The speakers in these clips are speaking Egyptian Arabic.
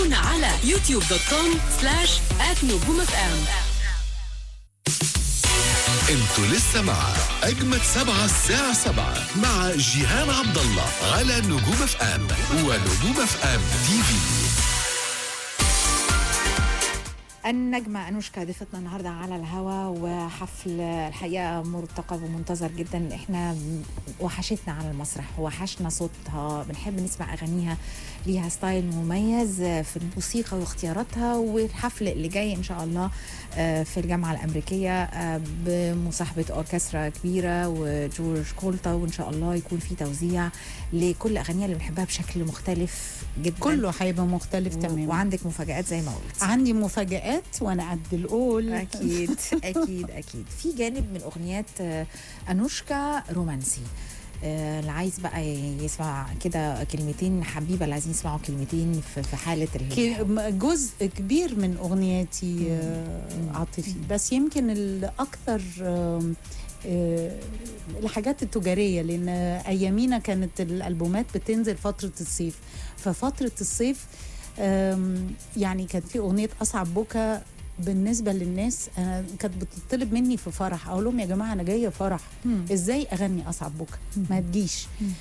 تابعونا على يوتيوب دوت كوم سلاش نجوم اف ام انتوا لسه مع اجمد سبعة الساعة سبعة مع جيهان عبد الله على نجوم اف ام ونجوم اف ام تي في النجمة أنوشكا ضيفتنا النهاردة على الهوا وحفل الحقيقة مرتقب ومنتظر جدا احنا وحشتنا على المسرح وحشنا صوتها بنحب نسمع أغانيها ليها ستايل مميز في الموسيقى واختياراتها والحفل اللي جاي إن شاء الله آه، في الجامعة الأمريكية آه، بمصاحبة أوركسترا كبيرة وجورج كولتا وإن شاء الله يكون في توزيع لكل أغانيها اللي بنحبها بشكل مختلف جدا كله هيبقى مختلف و- تماما وعندك مفاجآت زي ما قلت عندي مفاجآت وانا قد القول اكيد اكيد اكيد في جانب من اغنيات آه، انوشكا رومانسي آه، اللي عايز بقى يسمع كده كلمتين حبيبه اللي عايزين يسمعوا كلمتين في في حاله ال- كي- م- جزء كبير من اغنياتي آه، عاطفي بس يمكن الاكثر آم، آه، الحاجات التجاريه لان ايامينا كانت الالبومات بتنزل فتره الصيف ففتره الصيف آم، يعني كانت في اغنيه اصعب بكا بالنسبه للناس أنا كانت بتطلب مني في فرح اقول لهم يا جماعه انا جايه فرح مم. ازاي اغني اصعب بكا ما تجيش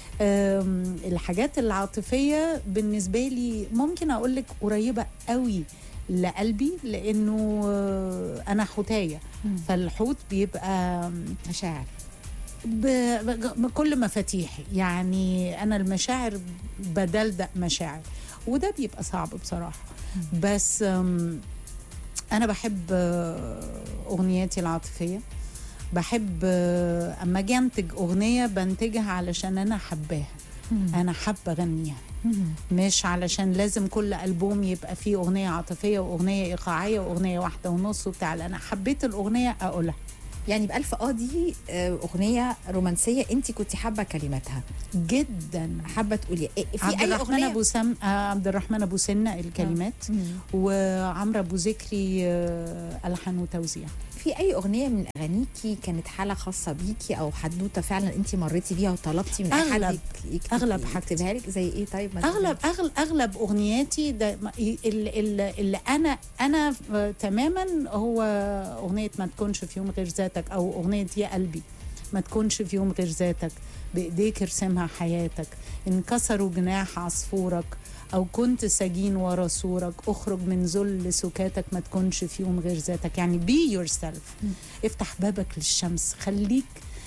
أم، الحاجات العاطفيه بالنسبه لي ممكن اقول لك قريبه قوي لقلبي لانه آه، انا حوتايه مم. فالحوت بيبقى مشاعر ب- ب- بكل مفاتيحي يعني انا المشاعر بدلدق مشاعر وده بيبقى صعب بصراحه بس أم، انا بحب آه، اغنياتي العاطفيه بحب آه، اما اجي انتج اغنيه بنتجها علشان انا حباها انا حابه اغنيها مش علشان لازم كل البوم يبقى فيه اغنيه عاطفيه واغنيه ايقاعيه واغنيه واحده ونص وبتاع لا، انا حبيت الاغنيه اقولها يعني بألف اه دي آه، اغنيه رومانسيه انت كنت حابه كلماتها جدا حابه تقولي إيه في عبد اي الرحمن اغنيه ابو سم آه، عبد الرحمن ابو سنه الكلمات مم. وعمرو ابو ذكري آه، الحان وتوزيع في اي اغنيه من اغانيكي كانت حاله خاصه بيكي او حدوته فعلا انت مريتي بيها وطلبتي من اي حد أغلب- يك- يكتب أغلب حاجتي. يكتبها لك زي ايه طيب مثلا اغلب اغلب اغلب اغنياتي ده ما- اللي, اللي, اللي انا انا آه، تماما هو اغنيه ما تكونش في يوم غير ذاتك او اغنيه يا قلبي ما تكونش في يوم غير ذاتك بايديك ارسمها حياتك انكسروا جناح عصفورك او كنت سجين ورا سورك اخرج من ذل سكاتك ما تكونش في يوم غير ذاتك يعني بي يور سيلف افتح بابك للشمس خليك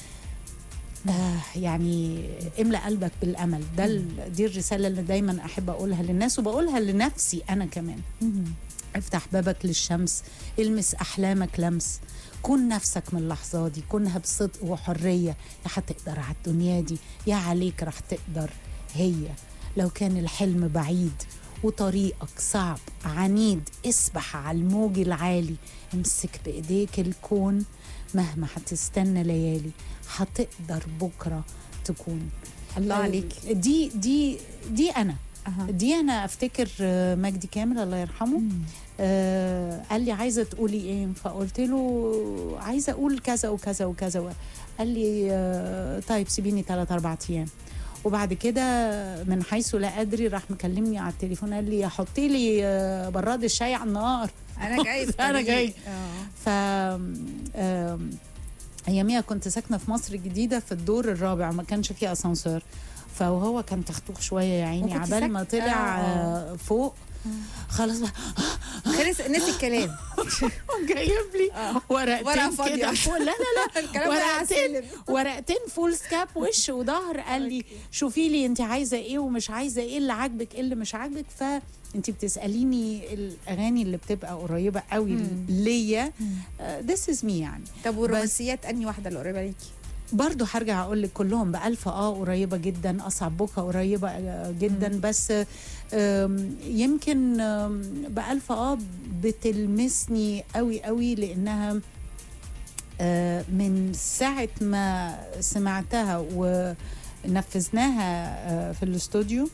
آه يعني املأ قلبك بالامل ده ال- دي الرساله اللي دايما احب اقولها للناس وبقولها لنفسي انا كمان مم. افتح بابك للشمس المس احلامك لمس كن نفسك من اللحظه دي كونها بصدق وحريه يا هتقدر على الدنيا دي يا عليك راح تقدر هي لو كان الحلم بعيد وطريقك صعب عنيد اسبح على الموج العالي امسك بايديك الكون مهما هتستنى ليالي هتقدر بكره تكون الله آه، عليك دي دي دي انا أها. دي انا افتكر آه، مجدي كامل الله يرحمه آه قال لي عايزه تقولي ايه فقلت له عايزه اقول كذا وكذا وكذا قال لي آه طيب سيبيني ثلاث اربع ايام وبعد كده من حيث لا ادري راح مكلمني على التليفون قال لي حطي لي آه، براد الشاي على النار انا جاي في أنا طريقي. جاي. آه. ف آم، اياميها كنت ساكنه في مصر الجديده في الدور الرابع ما كانش فيه اسانسير فهو كان تختوخ شويه يا عيني وكنت عبال ما ساك- طلع آه. آه، فوق خلاص بقى خلص نسي الكلام جايب لي ورقة ورقتين فاضية. كده فوق لا لا لا الكلام ده على ورقتين السلم. ورقتين فول سكاب وش وظهر قال لي شوفي لي انت عايزه ايه ومش عايزه ايه اللي عاجبك ايه اللي مش عاجبك فانت بتساليني الاغاني اللي بتبقى قريبه قوي مم. ليا ذس از مي يعني طب والرومانسيات انهي واحده اللي قريبه ليكي برضو هرجع اقول لك كلهم بألف اه قريبه جدا اصعب بكا قريبه آه، جدا بس آم، يمكن آم، بألف اه بتلمسني قوي قوي لانها آه، من ساعه ما سمعتها ونفذناها آه، في الاستوديو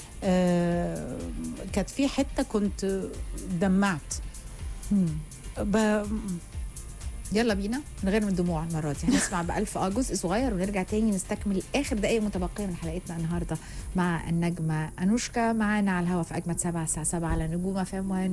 آه، كانت في حته كنت دمعت ب... يلا بينا من غير من دموع المره دي هنسمع بألف اه جزء صغير ونرجع تاني نستكمل اخر دقائق متبقيه من حلقتنا النهارده مع النجمه انوشكا معانا على الهوا في اجمد سبعة الساعه 7 على نجوم فم